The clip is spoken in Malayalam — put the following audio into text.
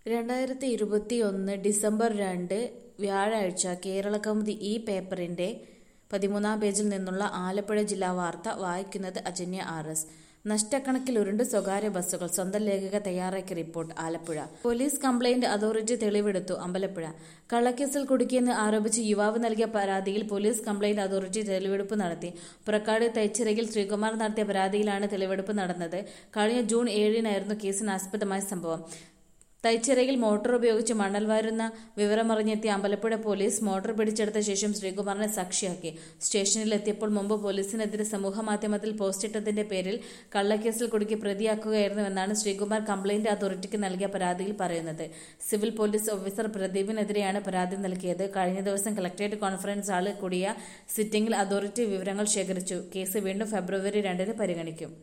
രണ്ടായിരത്തി ഇരുപത്തിയൊന്ന് ഡിസംബർ രണ്ട് വ്യാഴാഴ്ച കേരളകൗമുദി ഈ പേപ്പറിന്റെ പതിമൂന്നാം പേജിൽ നിന്നുള്ള ആലപ്പുഴ ജില്ലാ വാർത്ത വായിക്കുന്നത് അജന്യ ആർ എസ് നഷ്ടക്കണക്കിൽ ഉരുണ്ട് സ്വകാര്യ ബസ്സുകൾ സ്വന്തം ലേഖക തയ്യാറാക്കിയ report Alappuzha police complaint authority തെളിവെടുത്തു അമ്പലപ്പുഴ കള്ളക്കേസിൽ കുടുക്കിയെന്ന് ആരോപിച്ച് യുവാവ് നൽകിയ പരാതിയിൽ പോലീസ് കംപ്ലയിന്റ് അതോറിറ്റി തെളിവെടുപ്പ് നടത്തി പുറക്കാട് തൈച്ചിറയിൽ ശ്രീകുമാർ നടത്തിയ പരാതിയിലാണ് തെളിവെടുപ്പ് നടന്നത് കഴിഞ്ഞ ജൂൺ ഏഴിനായിരുന്നു കേസിനാസ്പദമായ സംഭവം തൈച്ചിറയിൽ മോട്ടോർ ഉപയോഗിച്ച് മണൽ വാരുന്ന വിവരമറിഞ്ഞെത്തിയ അമ്പലപ്പുഴ പോലീസ് മോട്ടോർ പിടിച്ചെടുത്ത ശേഷം ശ്രീകുമാറിനെ സാക്ഷിയാക്കി സ്റ്റേഷനിലെത്തിയപ്പോൾ മുമ്പ് പോലീസിനെതിരെ സമൂഹമാധ്യമത്തിൽ പോസ്റ്റിട്ടതിന്റെ പേരിൽ കള്ളക്കേസിൽ കുടുക്കി പ്രതിയാക്കുകയായിരുന്നുവെന്നാണ് ശ്രീകുമാർ കംപ്ലയിന്റ് അതോറിറ്റിക്ക് നൽകിയ പരാതിയിൽ പറയുന്നത് സിവിൽ പോലീസ് ഓഫീസർ പ്രദീപിനെതിരെയാണ് പരാതി നൽകിയത് കഴിഞ്ഞ ദിവസം കളക്ടറേറ്റ് കോൺഫറൻസ് ഹാളിൽ കൂടിയ സിറ്റിംഗിൽ അതോറിറ്റി വിവരങ്ങൾ ശേഖരിച്ചു കേസ് വീണ്ടും ഫെബ്രുവരി രണ്ടിന് പരിഗണിക്കും